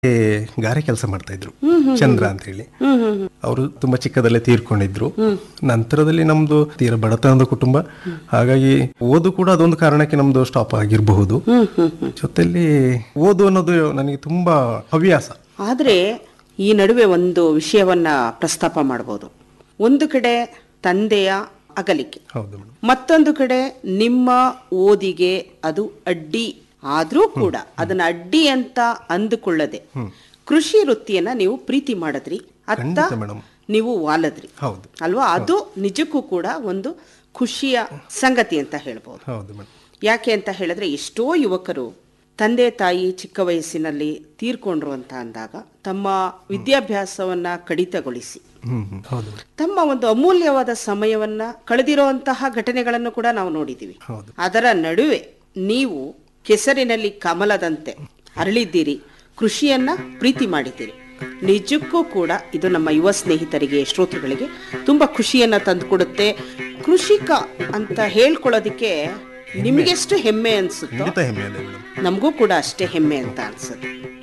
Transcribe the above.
ಗಾರೆ ಕೆಲಸ ಮಾಡ್ತಾ ಇದ್ರು ಚಂದ್ರ ಅಂತ ಹೇಳಿ ಅವರು ತುಂಬಾ ಚಿಕ್ಕದಲ್ಲೇ ತೀರ್ಕೊಂಡಿದ್ರು ನಂತರದಲ್ಲಿ ನಮ್ದು ತೀರ ಬಡತನದ ಕುಟುಂಬ ಹಾಗಾಗಿ ಓದು ಕೂಡ ಅದೊಂದು ಕಾರಣಕ್ಕೆ ನಮ್ದು ಸ್ಟಾಪ್ ಆಗಿರಬಹುದು ಜೊತೆಲಿ ಓದು ಅನ್ನೋದು ನನಗೆ ತುಂಬಾ ಹವ್ಯಾಸ ಆದರೆ ಈ ನಡುವೆ ಒಂದು ವಿಷಯವನ್ನ ಪ್ರಸ್ತಾಪ ಮಾಡಬಹುದು ಒಂದು ಕಡೆ ತಂದೆಯ ಅಗಲಿಕೆ ಹೌದು ಮೇಡಮ್ ಮತ್ತೊಂದು ಕಡೆ ನಿಮ್ಮ ಓದಿಗೆ ಅದು ಅಡ್ಡಿ ಆದ್ರೂ ಕೂಡ ಅದನ್ನ ಅಡ್ಡಿ ಅಂತ ಅಂದುಕೊಳ್ಳದೆ ಕೃಷಿ ವೃತ್ತಿಯನ್ನ ನೀವು ಪ್ರೀತಿ ಮಾಡಿದ್ರಿ ಅತ್ತ ಖಂಡಿತ ಮೇಡಮ್ ನೀವು ವಾಲದ್ರಿ ಹೌದು ಅಲ್ವಾ ಅದು ನಿಜಕ್ಕೂ ಕೂಡ ಒಂದು ಖುಷಿಯ ಸಂಗತಿ ಅಂತ ಹೇಳ್ಬೋದು ಹೌದು ಮೇಡಮ್ ಯಾಕೆ ಅಂತ ಹೇಳಿದ್ರೆ ಎಷ್ಟೋ ಯುವಕರು ತಂದೆ ತಾಯಿ ಚಿಕ್ಕ ವಯಸ್ಸಿನಲ್ಲಿ ತೀರ್ಕೊಂಡ್ರು ಅಂತ ಅಂದಾಗ ತಮ್ಮ ವಿದ್ಯಾಭ್ಯಾಸವನ್ನ ಕಡಿತಗೊಳಿಸಿ ಹ್ಮ್ ಹ್ಮ್. ಹೌದು ಮೇಡಮ್ ತಮ್ಮ ಒಂದು ಅಮೂಲ್ಯವಾದ ಸಮಯವನ್ನ ಕಳೆದಿರುವಂತಹ ಘಟನೆಗಳನ್ನು ಕೂಡ ನಾವು ನೋಡಿದ್ದೀವಿ ಹೌದು. ಅದರ ನಡುವೆ ನೀವು ಕೆಸರಿನಲ್ಲಿ ಕಮಲದಂತೆ ಅರಳಿದ್ದೀರಿ ಕೃಷಿಯನ್ನ ಪ್ರೀತಿ ಮಾಡಿದ್ದೀರಿ ನಿಜಕ್ಕೂ ಕೂಡ ಇದು ನಮ್ಮ ಯುವ ಸ್ನೇಹಿತರಿಗೆ ಶ್ರೋತೃಗಳಿಗೆ ತುಂಬಾ ಖುಷಿಯನ್ನ ತಂದುಕೊಡುತ್ತೆ ಕೃಷಿಕ ಅಂತ ಹೇಳ್ಕೊಳ್ಳೋದಿಕ್ಕೆ ನಿಮಗೆಷ್ಟು ಹೆಮ್ಮೆ ಅನ್ಸುತ್ತೋ ಖಂಡಿತ ಹೆಮ್ಮೆ ಇದೆ ಮೇಡಮ್ ನಮಗೂ ಕೂಡ ಅಷ್ಟೇ ಹೆಮ್ಮೆ ಅಂತ ಅನ್ಸುತ್ತೆ